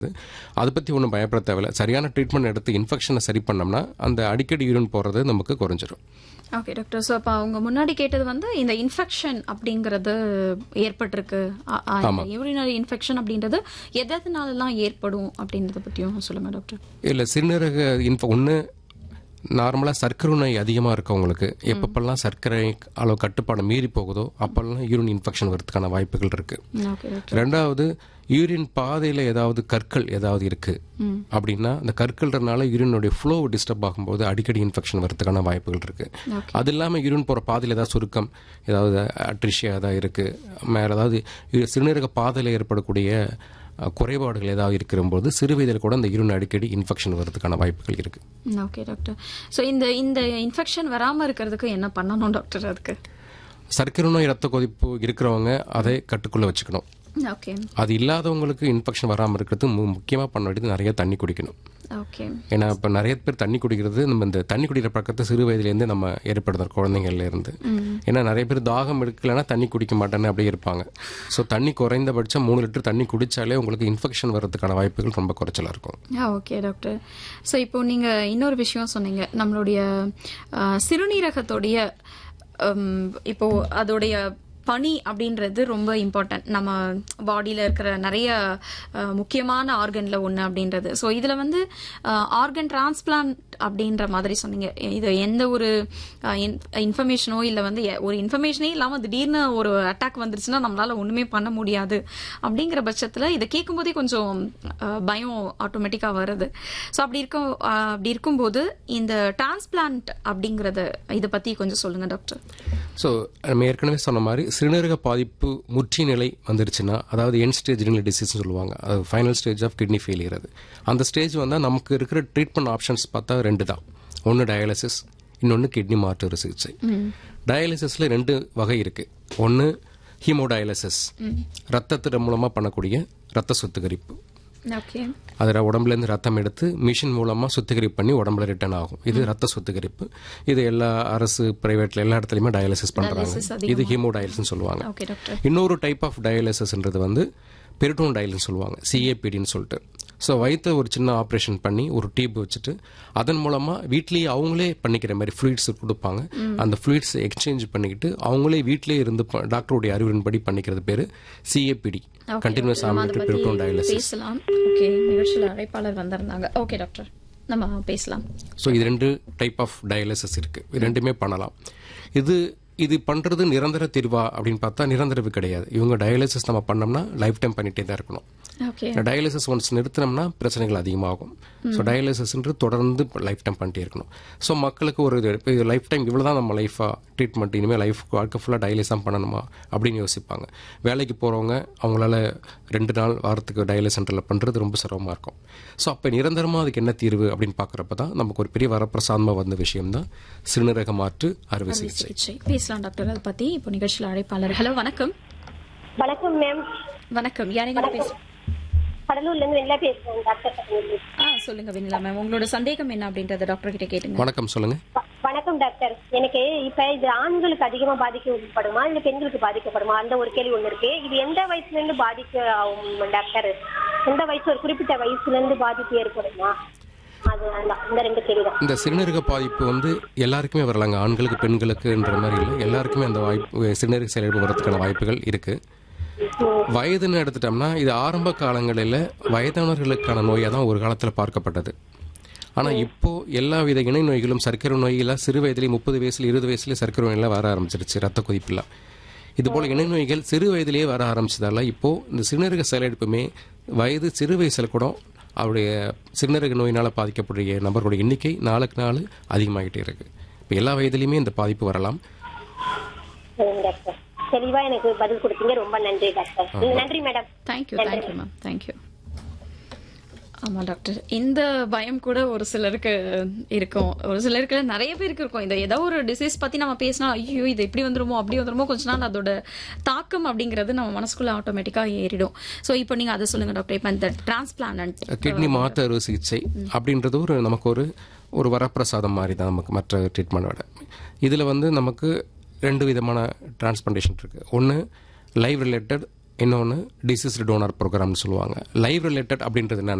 அதை பற்றி ஒன்றும் பயப்பட தேவையில்ல சரியான ட்ரீட்மெண்ட் எடுத்து இன்ஃபெக்ஷனை சரி பண்ணோம்னா அந்த அடிக்கடி யூரின் போகிறது நமக்கு குறைஞ்சிரும் ஓகே டாக்டர் ஸோ அப்போ அவங்க முன்னாடி கேட்டது வந்து இந்த இன்ஃபெக்ஷன் அப்படிங்கிறது ஏற்பட்டிருக்கு யூரினரி இன்ஃபெக்ஷன் அப்படின்றது எதனாலலாம் ஏற்படும் அப்படின்றத பற்றியும் சொல்லுங்க டாக்டர் இல்லை சிறுநீரக இன்ஃப ஒன்று நார்மலாக சர்க்கரை நோய் அதிகமாக இருக்கவங்களுக்கு எப்பப்பெல்லாம் சர்க்கரை அளவு கட்டுப்பாடு மீறி போகுதோ அப்போல்லாம் யூரின் இன்ஃபெக்ஷன் வரதுக்கான வாய்ப்புகள் இருக்குது ஓகே டாக்டர் ரெண்டாவது யூரின் பாதையில் ஏதாவது கற்கள் ஏதாவது இருக்கு அப்படின்னா அந்த கற்கள்ன்றனால யூரினுடைய ஃப்ளோ டிஸ்டர்ப் ஆகும்போது அடிக்கடி இன்ஃபெக்ஷன் வரதுக்கான வாய்ப்புகள் இருக்கு Okay. அது இல்லாமல் யூரின் போகிற பாதையில் ஏதாவது சுருக்கம் ஏதாவது அட்ரிஷியா ஏதாவது இருக்கு மேலே ஏதாவது யு- சிறுநீரக பாதையில் ஏற்படக்கூடிய அஹ், குறைபாடுகள் ஏதாவது இருக்கிறபோது சிறு வயதில் கூட அந்த யூரின் அடிக்கடி இன்ஃபெக்ஷன் வரதுக்கான வாய்ப்புகள் இருக்கு ஓகே டாக்டர் ஸோ இந்த இந்த இன்ஃபெக்ஷன் வராமல் இருக்கிறதுக்கு என்ன பண்ணணும் டாக்டர் அதுக்கு சர்க்கரை நோய் ரத்த கொதிப்பு இருக்கிறவங்க அதை கட்டுக்குள்ளே வச்சுக்கணும் ஓகே அது இல்லாதவங்களுக்கு இன்ஃபெக்ஷன் வராமல் இருக்கிறது முக்கியமாக பண்ண வேண்டியது நிறைய தண்ணி குடிக்கணும் ஓகே ஏன்னா இப்போ நிறைய பேர் தண்ணி குடிக்கிறது நம்ம இந்த தண்ணி குடிக்கிற பக்கத்தை சிறு வயதுலேருந்தே நம்ம ஏற்படுத்துறோம் குழந்தைங்கள்ல இருந்து ஏன்னா நிறைய பேர் தாகம் எடுக்கலைன்னா தண்ணி குடிக்க மாட்டேன்னு அப்படியே இருப்பாங்க ஸோ தண்ணி குறைந்தபட்சம் மூணு லிட்டர் தண்ணி குடிச்சாலே உங்களுக்கு இன்ஃபெக்ஷன் வர்றதுக்கான வாய்ப்புகள் ரொம்ப குறைச்சலா இருக்கும் ஓகே டாக்டர் ஸோ இப்போ நீங்க இன்னொரு விஷயம் சொன்னீங்க நம்மளுடைய அஹ், சிறுநீரகத்துடைய ஹம், இப்போ அதோடைய பனி அப்படின்றது ரொம்ப இம்பார்ட்டன்ட் நம்ம பாடியில் இருக்கிற நிறைய அஹ், முக்கியமான ஆர்கன்ல ஒன்று அப்படின்றது ஸோ இதில் வந்து ஆர்கன் டிரான்ஸ்பிளான்ட் அப்படின்ற மாதிரி சொன்னீங்க இது எந்த ஒரு இன்ஃபர்மேஷனோ இல்லை வந்து எ- ஒரு இன்ஃபர்மேஷனே இல்லாமல் திடீர்னு ஒரு அட்டாக் வந்துருச்சுன்னா நம்மளால ஒன்றுமே பண்ண முடியாது அப்படிங்கிற பட்சத்தில் இதை கேட்கும்போதே கொஞ்சம் அஹ், பயம் ஆட்டோமேட்டிக்காக வருது ஸோ அப்படி இருக்கும் அஹ், அப்படி இருக்கும்போது இந்த டிரான்ஸ்பிளான்ட் அப்படிங்கிறத இதை பற்றி கொஞ்சம் சொல்லுங்க டாக்டர் ஸோ நம்ம ஏற்கனவே சொன்ன மாதிரி சிறுநீரக பாதிப்பு முற்றி நிலை வந்துருச்சுன்னா அதாவது என் ஸ்டேஜ் ரினல் டிசீஸ் சொல்லுவாங்க அது final stage of kidney failure அது அந்த ஸ்டேஜ் வந்தால் நமக்கு இருக்கிற ட்ரீட்மெண்ட் ஆப்ஷன்ஸ் பார்த்தா ரெண்டு தான் ஒன்று டயாலிசிஸ் இன்னொன்று கிட்னி மாற்று அறுவை சிகிச்சை டயாலிசிஸில் ரெண்டு வகை இருக்கு ஒன்று ஹீமோடயாலிசிஸ் ரத்தத்தின் மூலமாக பண்ணக்கூடிய ரத்த சுத்திகரிப்பு ஓகே அதில் உடம்புலேருந்து ரத்தம் எடுத்து மிஷின் மூலமாக சுத்திகரிப்பு பண்ணி உடம்புல ரிட்டர்ன் ஆகும் இது ரத்த சுத்திகரிப்பு இது எல்லா அரசு பிரைவேட்ல எல்லா இடத்துலையுமே டயாலிசிஸ் Dialysis பண்ணுறாங்க இது ஹீமோடயாலிசிஸ் சொல்லுவாங்க ஓகே டாக்டர் இன்னொரு டைப் ஆஃப் டயாலிசிஸ்ன்றது வந்து பெரிட்டோன் டயல்னு சொல்லுவாங்க சிஏபிடின்னு சொல்லிட்டு ஸோ வயிற்று ஒரு சின்ன ஆப்ரேஷன் பண்ணி ஒரு டியூப் வச்சுட்டு அதன் மூலமாக வீட்லேயே அவங்களே பண்ணிக்கிற மாதிரி ஃப்ளூயிட்ஸ் கொடுப்பாங்க அந்த ஃப்ளூயிட்ஸ் எக்ஸ்சேஞ்ச் பண்ணிக்கிட்டு அவங்களே வீட்டிலே இருந்து ப- டாக்டருடைய அறிவுரையின்படி பண்ணிக்கிறது பேர் CAPD continuous ambulatory peritoneal dialysis பேசலாம் ஓகே நிகழ்ச்சியில் அழைப்பாளர் வந்திருந்தாங்க ஓகே டாக்டர் நம்ம பேசலாம் ஸோ இது ரெண்டு டைப் ஆஃப் டயாலிசிஸ் இருக்கு இது ரெண்டுமே பண்ணலாம் இது இது பண்றது நிரந்தர தீர்வா அப்படின்னு பார்த்தா நிரந்தரவு கிடையாது இவங்க டயாலிசிஸ் நம்ம பண்ணோம்னா லைஃப் டைம் பண்ணிட்டே தான் இருக்கணும் ஓகே டயாலிசிஸ் ஒன்ஸ் நிறுத்தினோம்னா பிரச்சனைகள் அதிகமாகும் ஸோ டயாலிசிஸ்ன்றது தொடர்ந்து லைஃப் டைம் பண்ணிட்டே இருக்கணும் ஸோ மக்களுக்கு ஒரு இது லைஃப் டைம் இவ்வளோ தான் நம்ம லைஃபாக ட்ரீட்மெண்ட் இனிமேல் லைஃப் வாழ்க்கை ஃபுல்லாக டயாலிஸ் தான் பண்ணணுமா அப்படின்னு யோசிப்பாங்க வேலைக்கு போகிறவங்க அவங்களால ரெண்டு நாள் வாரத்துக்கு டயாலிஸ் சென்டரில் பண்ணுறது ரொம்ப சிரமமாக இருக்கும் ஸோ அப்போ நிரந்தரமாக அதுக்கு என்ன தீர்வு அப்படின்னு பார்க்குறப்ப தான் நமக்கு ஒரு பெரிய வரப்பிரசாதமாக வந்த விஷயம் தான் சிறுநீரக மாற்று அறுவை சிகிச்சை சிகிச்சை பேசலாம் டாக்டர் அதை பத்தி இப்போ நிகழ்ச்சியில் அழைப்பாளர் ஹலோ வணக்கம் வணக்கம் மேம் வணக்கம் யாரையும் பேச கடலூர்ல இருந்து வெளில பேசுறேன் டாக்டர் பத்மினி. ஆ சொல்லுங்க வெண்ணிலா மேம் உங்களோட சந்தேகம் என்ன அப்படின்றத டாக்டர் கிட்ட கேட்டுங்க வணக்கம் சொல்லுங்கள் வ- வணக்கம் டாக்டர் எனக்கு இப்ப இது ஆண்களுக்கு அதிகமா பாதிக்கப்படுமா இல்ல பெண்களுக்கு பாதிக்கப்படுமா அந்த ஒரு கேள்வி ஒண்ணு இருக்கு இது எந்த வயசுல இருந்து பாதிக்க ஆகும் டாக்டர் எந்த வயசு ஒரு குறிப்பிட்ட வயசுல இருந்து பாதிப்பு ஏற்படுமா அது அதான். இந்த ரெண்டு கேள்வி தான் இந்த சிறுநீரக பாதிப்பு வந்து எல்லாருக்குமே வரலாங்க ஆண்களுக்கு பெண்களுக்குன்ற மாதிரி இல்லை எல்லாருக்குமே அந்த வாய்ப்பு சிறுநீரக செயலிழப்பு வரதுக்கான வாய்ப்புகள் இருக்கு வயதுன்னு எடுத்துட்டோம்னா இது ஆரம்ப காலங்களில் வயதானவர்களுக்கான நோயாக தான் ஒரு காலத்தில் பார்க்கப்பட்டது ஆனால் இப்போ எல்லா வித இணை நோய்களும் சர்க்கரை நோயெல்லாம் சிறு வயதிலேயே முப்பது வயசுல இருபது வயசுல சர்க்கரை நோயெல்லாம் வர ஆரம்பிச்சிருச்சு ரத்த கொதிப்புலாம் இது போல இணை நோய்கள் சிறு வயதிலேயே வர ஆரம்பிச்சதால இப்போ இந்த சிறுநீரக செயலிழப்புமே வயது சிறு வயசுல கூட அவருடைய சிறுநீரக நோயினால் பாதிக்கக்கூடிய நபர்களுடைய எண்ணிக்கை நாளுக்கு நாள் அதிகமாகிட்டே இருக்கு இப்போ எல்லா வயதிலையுமே இந்த பாதிப்பு வரலாம் சரிங்க டாக்டர் தெளிவா எனக்கு பதில் கொடுத்தீங்க ரொம்ப நன்றி டாக்டர் நன்றி madam thank you thank you ma'am thank you ஆமா டாக்டர் இந்த பயம் கூட ஒரு சிலருக்கு இருக்கும் ஒரு சிலருக்கு நிறைய பேருக்கு இருக்கும் இந்த ஏதோ ஒரு டிசீஸ் பத்தி நம்ம பேசினா ஐயோ இது இப்படி வந்துருமோ அப்படி வந்துருமோ கொஞ்ச நாள் அதோட தாக்கம் அப்படிங்கிறது நம்ம மனசுக்குள்ள ஆட்டோமேட்டிக்கா ஏறிடும் சோ இப்போ நீங்க அதை சொல்லுங்க டாக்டர் இப்போ இந்த டிரான்ஸ்பிளான்ட் கிட்னி மாற்று அறுவை சிகிச்சை அப்படின்றது ஒரு நமக்கு ஒரு ஒரு வரப்பிரசாதம் மாதிரி தான் நமக்கு மற்ற ட்ரீட்மெண்ட்டோட இதில் வந்து நமக்கு ரெண்டு விதமான டிரான்ஸ்பிளான்டேஷன் இருக்குது ஒன்று லைவ் ரிலேட்டட் இன்னொன்று டிசீஸ் டோனர் ப்ரோக்ராம்னு சொல்லுவாங்க லைவ் ரிலேட்டட் அப்படின்றது என்ன